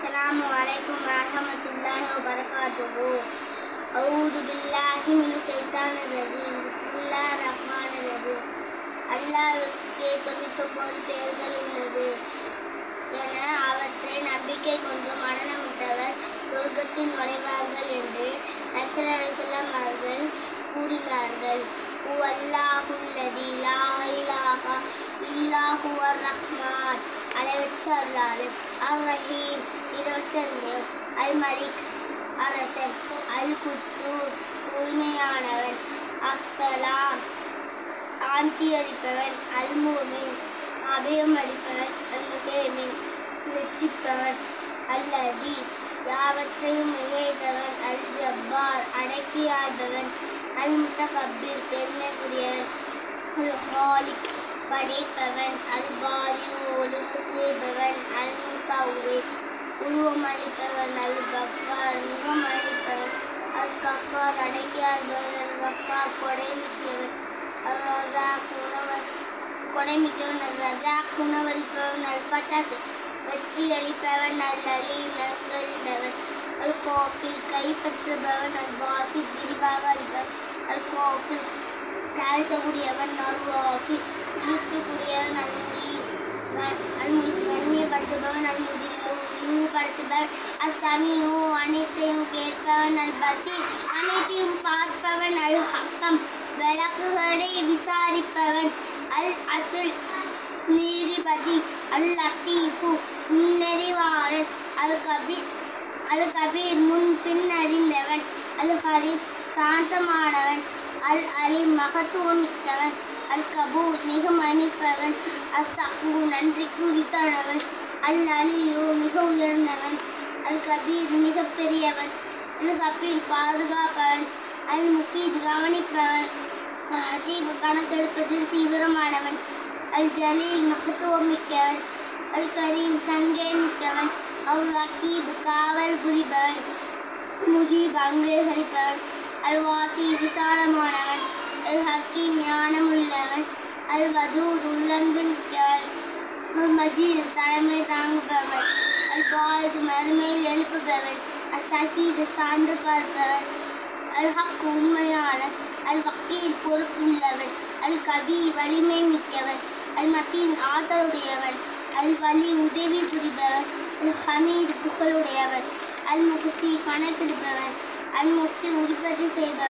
السلام عليكم ورحمة الله وبركاته أعوذ بالله من الشيطان الرجيم بسم الله الرحمن الرحيم அல்லாஹ்வுக்கு தொண்ணூத்தொம்பது பெயர்கள் உள்ளது என அவற்றை நம்பிக்கை கொண்டு மனநமுற்றவர் சொர்க்கத்தில் நுழைவார்கள் என்று நக்சல் அலிசல்லாம் அவர்கள் கூறினார்கள் அல்லாஹுல்லதி லா இலாஹா இல்லாஹு அர் ரஹ்மான் அளவற்ற அருளாளர் அர் ரஹீம் இரச்சன்று அல் மலிக் அரசன் அல் குத்தூஸ் தூய்மையானவன் அஸ்ஸலாம் சாந்தி அளிப்பவன் அல் மூமின் அபயம் அளிப்பவன் அல் முகேமின் வெற்றிப்பவன் அல் அஜீஸ் யாவற்றையும் மிகைத்தவன் அல் ஜப்பார் அடக்கி ஆள்பவன் அல் முத்தகப்பீர் பெருமைக்குரியவன் அல் ஹாலிக் படைப்பவன் அல் பாரி ஒழுங்கு செய்பவன் அல் முசாவுர் உருவம் அளிப்பவன் அல் கஃபார் முகம் அளிப்பவன் அல் கஃபார் அடக்கி ஆள்பவன் அல் கஃபார் கொடை மிக்கவன் அல் ரஜாக் உணவன் கொடை மிக்கவன் அல் ரஜாக் உணவளிப்பவன் அல் ஃபதக் வெற்றி அளிப்பவன் அல் அலீம் நன்கறிந்தவன் அல் கோப்பில் கைப்பற்றுபவன் அல் பாசித் விரிவாக அளிப்பவன் அல் கோப்பில் தாழ்த்தக்கூடியவன் அல் ராக்கி ஈர்க்கக்கூடியவன் அல் முயீஸ் அல் முயீஸ் கண்ணியப்படுத்துபவன் அல் முதில்லு இழிவுபடுத்துபவன் அஸ்ஸமியூ அனைத்தையும் கேட்பவன் அல் பசீர் அனைத்தையும் பார்ப்பவன் அல் ஹக்கம் விளக்குகளை விசாரிப்பவன் அல் அத்துல் நீதிபதி அல் லத்தீஃபு முன்னறிவாளன் அல் கபீர் அல் கபீர் முன் பின் அறிந்தவன் அல் ஹலீம் சாந்தமானவன் அல் அலீம் மகத்துவமிக்கவன் அல் கபூர் மிக மன்னிப்பவன் அஸ்ஸபூ நன்றி குறித்தானவன் அல் அலியு மிக உயர்ந்தவன் அல் கபீர் மிக பெரியவன் அல் கபீர் பாதுகாப்பவன் அல் முக்கீத் கவனிப்பவன் அல் ஹசீப் கணக்கெடுப்பதில் தீவிரமானவன் அல் ஜலீல் மகத்துவம் மிக்கவன் அல் கரீம் சங்கை மிக்கவன் அல் ரக்கீப் காவல் புரிபவன் முஜீப் அங்கீகரிப்பவன் அல் வாசி விசாலமானவன் அல் ஹக்கீம் ஞானமுள்ளவன் அல் வதூத் உள்ளன்பு மிக்கவன் அல் மஜீத் தலைமை தாங்குபவன் அல் பாயத் மறுமையில் எழுப்புபவன் அல் சஹீத் சான்று பார்ப்பவன் அல் ஹக் உண்மையான அல் வக்கீல் பொறுப்புள்ளவன் அல் கபி வலிமை மிக்கவன் அல் மத்தீன் ஆற்றலுடையவன் அல் வலி உதவி புரிபவன் அல் ஹமீத் புகழுடையவன் அல் முகசி கணக்கெடுப்பவன் அல் முக்தி உற்பத்தி செய்பவன்